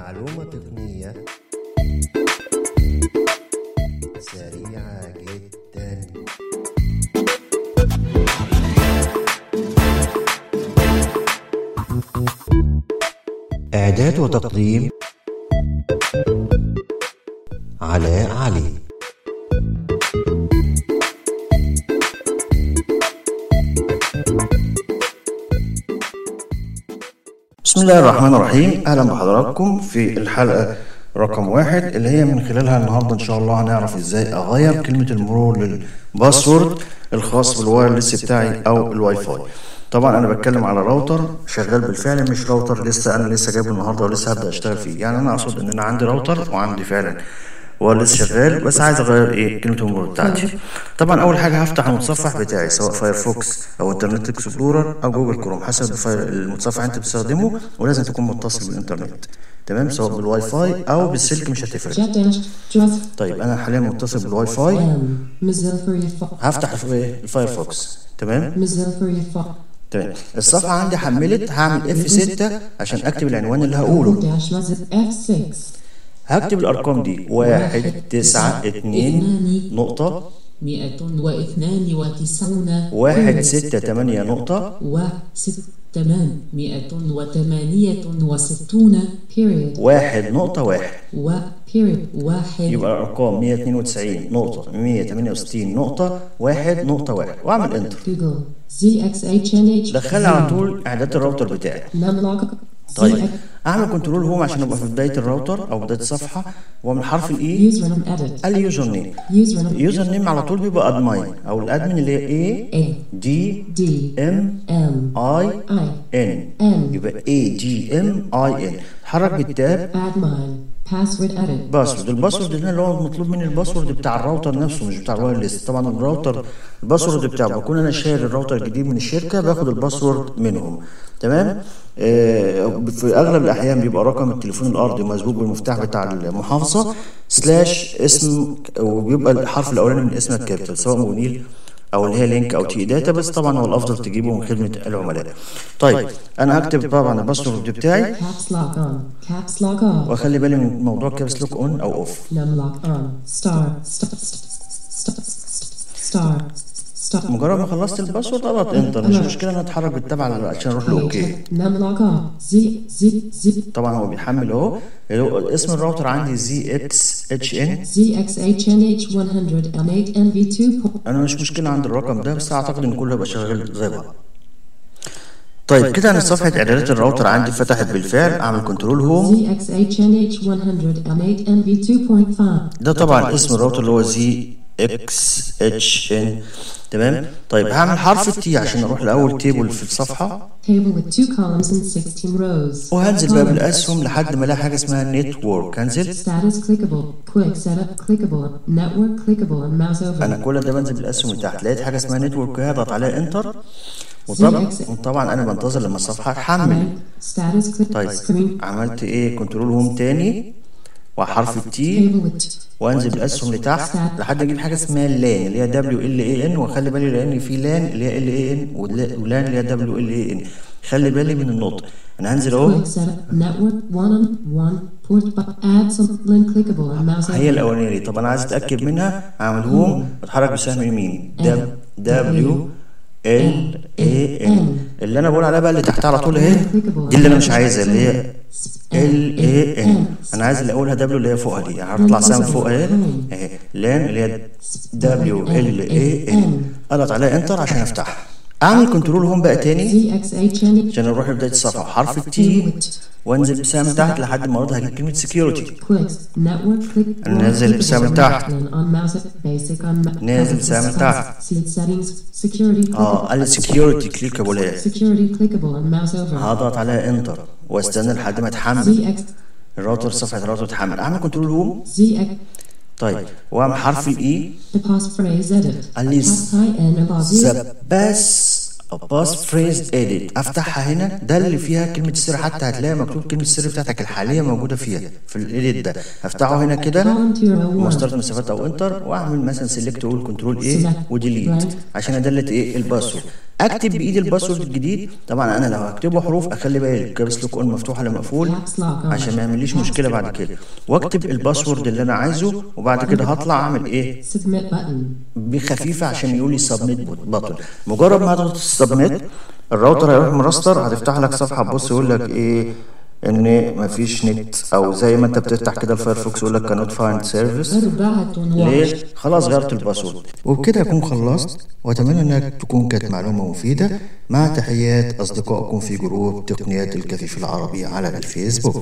معلومة تقنية سريعة جدا إعداد وتقديم علاء علي بسم الله الرحمن الرحيم اهلا بحضراتكم في الحلقه رقم واحد اللي هي من خلالها النهارده ان شاء الله هنعرف ازاي اغير كلمه المرور للباسورد الخاص بالوايرلس بتاعي او الواي فاي طبعا انا بتكلم على راوتر شغال بالفعل مش راوتر لسه انا لسه جايبه النهارده ولسه هبدا اشتغل فيه يعني انا اقصد ان انا عندي راوتر وعندي فعلا وايرلس شغال بس عايز اغير ايه كلمه المرور بتاعتي طبعا اول حاجه هفتح المتصفح بتاعي سواء فايرفوكس او انترنت اكسبلورر او جوجل كروم حسب الفاير- المتصفح انت بتستخدمه ولازم تكون متصل بالانترنت تمام سواء بالواي فاي او بالسلك مش هتفرق Jet dash dress طيب انا حاليا متصل بالواي فاي M Missouri Fo- هفتح الف- الفايرفوكس تمام Missouri Fo- تمام الصفحه عندي حملت هعمل اف 6 عشان اكتب العنوان اللي هقوله dash Mazip F6 هكتب الارقام دي واحد تسعة اتنين نقطة مئة واثنان وتسعون واحد ستة تمانية نقطة وست تمام مئة وثمانية وستون period واحد نقطة واحد و period واحد يبقى الأرقام 192 نقطة 168 نقطة واحد نقطة واحد وأعمل انتر جوجل ZXHNH دخلها على طول إعداد الراوتر بتاعي نملك طيب أعمل كنترول هوم عشان أبقى في بداية الراوتر أو بداية الصفحة ومن حرف الإي username edit قال لي يوزر نيم username يوزر نيم على طول بيبقى أدماين أو الأدمن اللي هي A A دي D ام M اي I ان N يبقى اي جي ام اي ان حرك بالتاب admin password edit باسورد الباسورد هنا اللي هو المطلوب مني الباسورد بتاع الراوتر نفسه مش بتاع الوايرلس طبعا الراوتر الباسورد بتاعه بكون انا شاري الراوتر الجديد من الشركه باخد الباسورد منهم تمام آه في اغلب الاحيان بيبقى رقم التليفون الارضي مسبوق بالمفتاح بتاع المحافظه سلاش اسم وبيبقى الحرف الاولاني من اسمك كابيتال سواء مونيل او اللي هي لينك او تي داتا بس طبعا هو الافضل تجيبه من خدمه العملاء طيب انا هكتب طبعا الباسورد بتاعي caps lock on caps lock off واخلي بالي من موضوع كابس لوك اون او اوف numlock on star star star star star مجرد ما خلصت الباسورد اضغط انتر مش مشكله ان اتحرك بالتبع عشان اروح لاوكي numlock off z z z طبعا هو بيحمل اهو اللي هو اسم الراوتر عندي زي اكس اتش ان ZXHNH 108 NV2 انا مش مشكله عند الرقم ده بس اعتقد ان كله هيبقى شغال زي بعض طيب كده انا صفحه اعدادات الراوتر عندي فتحت بالفعل اعمل كنترول هوم ZXHNH 108 NV2.5 ده طبعا اسم الراوتر اللي هو زي اكس اتش ان تمام طيب هعمل حرف التي عشان اروح لاول تيبل في الصفحه table with two columns and 16 rows وهنزل بقى بالاسهم لحد ما الاقي حاجه اسمها نتورك هنزل status clickable quick setup clickable network clickable and mouse انا over كل ده بنزل بالاسهم من تحت لقيت حاجه اسمها نتورك هضغط عليها انتر وطبعا وطبعا انا بنتظر لما الصفحه تحمل status click طيب screen عملت ايه كنترول هوم تاني وحرف التي table with وانزل بالاسهم لتحت لحد اجيب حاجه اسمها لان اللي هي دبليو ال اي ان واخلي بالي لان في لان اللي هي ال اي ان ولان اللي هي دبليو ال اي ان خلي بالي من النقطه انا هنزل اهو quick setup network one on one port but add some link clickable and mouse هي over الاولانيه دي طب انا عايز اتاكد منها اعمل هوم اتحرك بسهم يمين دبليو ال اي ان اللي انا بقول عليها بقى اللي تحتها على طول اهي دي اللي انا مش عايزها اللي هي ال اي ان انا عايز اللي اولها دبليو اللي هي فوقها دي يعني هطلع سهم فوق اهي اهي لان اللي هي دبليو ال اي ان اضغط عليها انتر عشان افتحها اعمل كنترول هوم بقى تاني ZXHNH عشان اروح لبدايه الصفحه حرف التي وانزل بسهم تحت لحد ما اروح هجيب كلمه سكيورتي Quick network click نازل بسهم تحت. Then on mouse basic on ma- نازل بسهم تحت. seed settings security اه clickable قال سكيورتي كليكابل اهي security clickable and mouse over هضغط عليها انتر واستنى لحد ما تحمل ZX الراوتر صفحه الراوتر تحمل اعمل كنترول هوم ZX طيب واعمل حرف الاي the passphrase edit قال لي Hi and above you ذا باس باس فريز اديت افتحها هنا ده اللي فيها كلمه السر حتى هتلاقي مكتوب كلمه السر بتاعتك الحاليه موجوده فيها في الايديت ده افتحه هنا كده column 201 مسطره مسافات او انتر واعمل مثلا سيلكت اقول كنترول ايه وديليت عشان ادلت ايه الباسورد اكتب بايدي الباسورد الجديد طبعا انا لو هكتبه حروف اخلي بالي الكابس لوك اون مفتوح ولا مقفول Caps lock on. عشان ما يعمليش مشكله بعد كده واكتب الباسورد اللي انا عايزه وبعد كده هطلع اعمل ايه Submit button. بخفيفه عشان يقول لي سبميت بطل مجرد ما هتضغط السبميت الراوتر هيروح مرستر هتفتح لك صفحه تبص يقول لك ايه ان مفيش نت او زي ما انت بتفتح كده الفايرفوكس يقول لك كانوت فايند سيرفيس Verbatim ليه؟ خلاص غيرت الباسورد وبكده اكون خلصت واتمنى انك تكون كانت معلومه مفيده مع تحيات اصدقائكم في جروب تقنيات الكفيف العربي على الفيسبوك